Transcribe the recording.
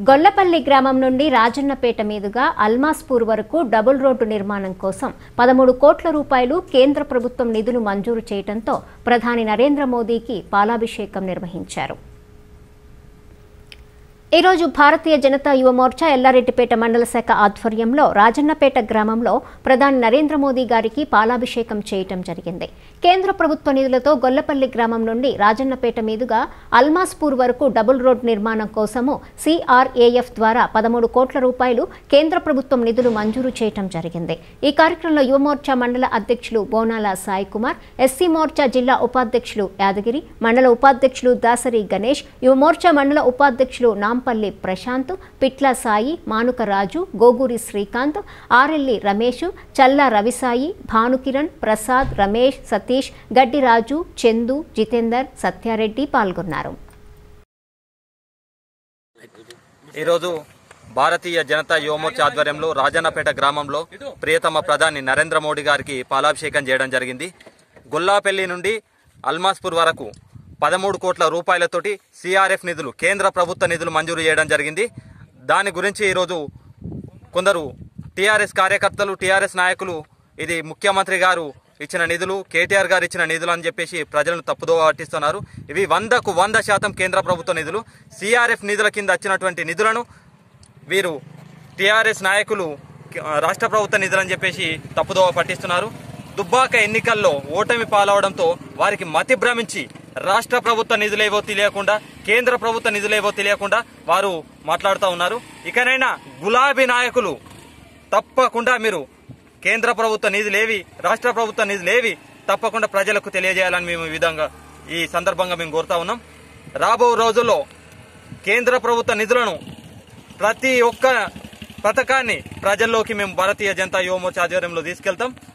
గొల్లపల్లి గ్రామం నుండి రాజన్నపేట మీదుగా అల్మాస్పూర్ వరకు డబుల్ రోడ్డు నిర్మాణం కోసం పదమూడు కోట్ల రూపాయలు కేంద్ర ప్రభుత్వం నిధులు మంజూరు చేయడంతో ప్రధాని నరేంద్ర మోదీకి పాలాభిషేకం నిర్వహించారు ఈ రోజు భారతీయ జనతా యువ మోర్చా ఎల్లారెడ్డిపేట మండల శాఖ ఆధ్వర్యంలో రాజన్నపేట గ్రామంలో ప్రధాని నరేంద్ర మోదీ గారికి పాలాభిషేకం చేయటం జరిగింది కేంద్ర ప్రభుత్వ నిధులతో గొల్లపల్లి గ్రామం నుండి రాజన్నపేట మీదుగా అల్మాస్పూర్ వరకు డబుల్ రోడ్ నిర్మాణం కోసము సిఆర్ఏఎఫ్ ద్వారా పదమూడు కోట్ల రూపాయలు కేంద్ర ప్రభుత్వం నిధులు మంజూరు చేయటం జరిగింది ఈ కార్యక్రమంలో యువ మోర్చా మండల అధ్యక్షులు బోనాల సాయి కుమార్ ఎస్సీ మోర్చా జిల్లా ఉపాధ్యక్షులు యాదగిరి మండల ఉపాధ్యక్షులు దాసరి గణేష్ యువ మోర్చా మండల ఉపాధ్యక్షులు నాంపల్లి ప్రశాంత్ పిట్ల సాయి మానుక రాజు గోగూరి శ్రీకాంత్ ఆర్ఎల్లి రమేష్ చల్లా రవిసాయి భానుకిరణ్ ప్రసాద్ రమేష్ సతీష్ గడ్డి రాజు చందు జితేందర్ సత్యారెడ్డి పాల్గొన్నారు ఈరోజు భారతీయ జనతా యువమోర్చా ఆధ్వర్యంలో రాజన్నపేట గ్రామంలో ప్రియతమ ప్రధాని నరేంద్ర మోడీ గారికి పాలాభిషేకం చేయడం జరిగింది గొల్లాపల్లి నుండి అల్మాస్పూర్ వరకు పదమూడు కోట్ల రూపాయలతోటి సిఆర్ఎఫ్ నిధులు కేంద్ర ప్రభుత్వ నిధులు మంజూరు చేయడం జరిగింది దాని గురించి ఈరోజు కొందరు టీఆర్ఎస్ కార్యకర్తలు టీఆర్ఎస్ నాయకులు ఇది ముఖ్యమంత్రి గారు ఇచ్చిన నిధులు కేటీఆర్ గారు ఇచ్చిన నిధులు అని చెప్పేసి ప్రజలను తప్పుదో పట్టిస్తున్నారు ఇవి వందకు వంద శాతం కేంద్ర ప్రభుత్వ నిధులు సిఆర్ఎఫ్ నిధుల కింద వచ్చినటువంటి నిధులను వీరు టీఆర్ఎస్ నాయకులు ఆ, రాష్ట్ర ప్రభుత్వ నిధులని చెప్పేసి తప్పుదోవ పట్టిస్తున్నారు దుబ్బాక ఎన్నికల్లో ఓటమి పాలవడంతో వారికి మతి భ్రమించి రాష్ట్ర ప్రభుత్వ నిధులేవో తెలియకుండా కేంద్ర ప్రభుత్వ నిధులేవో తెలియకుండా వారు మాట్లాడుతూ ఉన్నారు ఇకనైనా గులాబీ నాయకులు తప్పకుండా మీరు కేంద్ర ప్రభుత్వ నిధులేవి రాష్ట్ర ప్రభుత్వ నిధులేవి తప్పకుండా ప్రజలకు తెలియజేయాలని మేము ఈ విధంగా ఈ సందర్భంగా మేము కోరుతా ఉన్నాం రాబో రోజుల్లో కేంద్ర ప్రభుత్వ నిధులను ప్రతి ఒక్క పథకాన్ని ప్రజల్లోకి మేము భారతీయ జనతా యువమోర్చా ఆధ్వర్యంలో తీసుకెళ్తాం